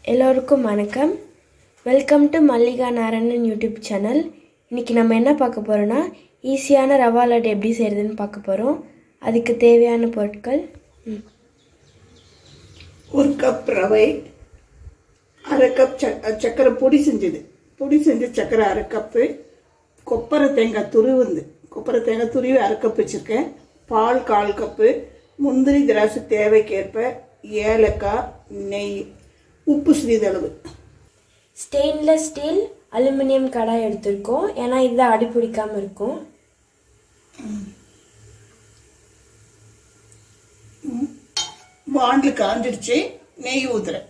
எல்லோருக்கும் வணக்கம் welcome to Mallika Narayanan YouTube channel இன்றைக்கி நம்ம என்ன பார்க்க போகிறோன்னா ஈஸியான ரவா லட்டு எப்படி செய்கிறதுன்னு பார்க்க போகிறோம் அதுக்கு தேவையான பொருட்கள் ம், ஒரு கப் ரவை அரை கப் ச சக்கரை பொடி செஞ்சது பொடி செஞ்ச சக்கரை அரை கப்பு கொப்பரை தேங்காய் துருவுந்து கொப்பரை தேங்காய் துருவி அரை கப் வச்சுருக்கேன் பால் கால் கப்பு முந்திரி திராட்சை தேவைக்கேற்ப ஏலக்காய் நெய் உப்பு சிறிதளவு ஸ்டெயின்லெஸ் ஸ்டீல் அலுமினியம் கடாய் எடுத்திருக்கோம் ஏன்னா இதுதான் அடி பிடிக்காமல் இருக்கும் வாண்டில் காஞ்சிடுச்சு நெய் ஊத்துறேன்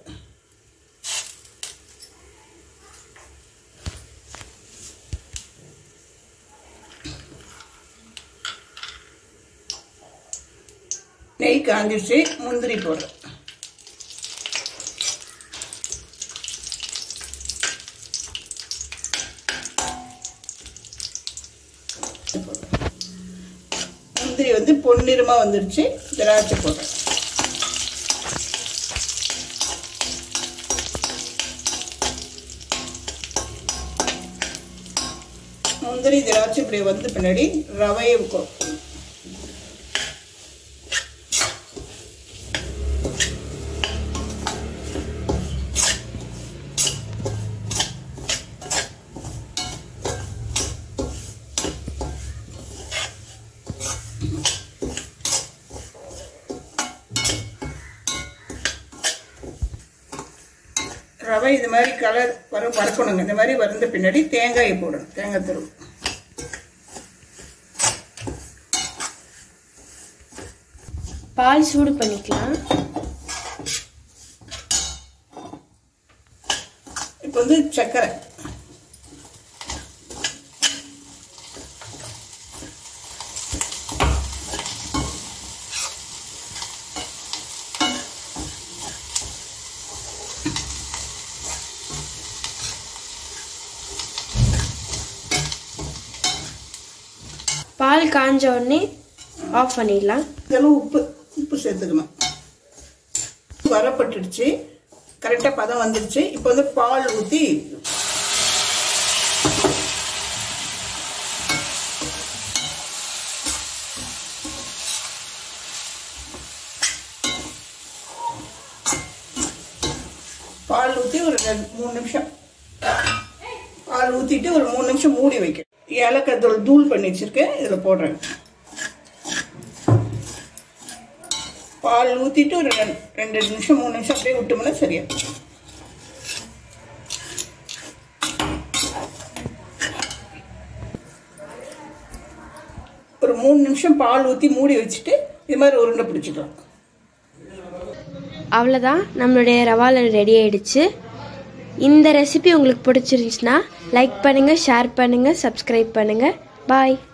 நெய் காஞ்சிடுச்சு முந்திரி போடுறேன் முந்திரி வந்து பொன்னிறமா வந்துடுச்சு திராட்சை போடுறேன் முந்திரி திராட்சை இப்படி வந்து பின்னாடி ரவையை கொ- ரவை இது மாதிரி கலர் வர வறுக்கணுங்க இந்த மாதிரி வறுந்த பின்னாடி தேங்காயை போடணும் தேங்காய் துருவு பால் சூடு பண்ணிக்கலாம் இப்போ வந்து சர்க்கரை பால் காஞ்ச உடனே ஆஃப் பண்ணிடலாம் இதெல்லாம் உப்பு உப்பு சேர்த்துக்கணும் வரப்பட்டுடுச்சு கரெக்டாக பதம் வந்துடுச்சு இப்போ வந்து பால் ஊற்றி பால் ஊற்றி ஒரு ரெண்டு மூணு நிமிஷம் பால் ஊற்றிட்டு ஒரு மூணு நிமிஷம் மூடி வைக்கணும் ஏலக்காய் தூள் தூள் பண்ணி வச்சுருக்கேன் இதில் போடுறேன் பால் ஊற்றிட்டு ஒரு ரெண்டு ரெண்டு நிமிஷம் மூணு நிமிஷம் அப்படியே விட்டோம்னா சரியா ஒரு மூணு நிமிஷம் பால் ஊற்றி மூடி வச்சுட்டு இது மாதிரி உருண்டை பிடிச்சிக்கலாம் அவ்வளோதான் நம்மளுடைய ரவா லட்டு ரெடி ஆயிடுச்சு இந்த ரெசிபி உங்களுக்கு பிடிச்சிருந்துச்சுன்னா லைக் பண்ணுங்கள் ஷேர் பண்ணுங்கள் சப்ஸ்கிரைப் பண்ணுங்கள் பாய்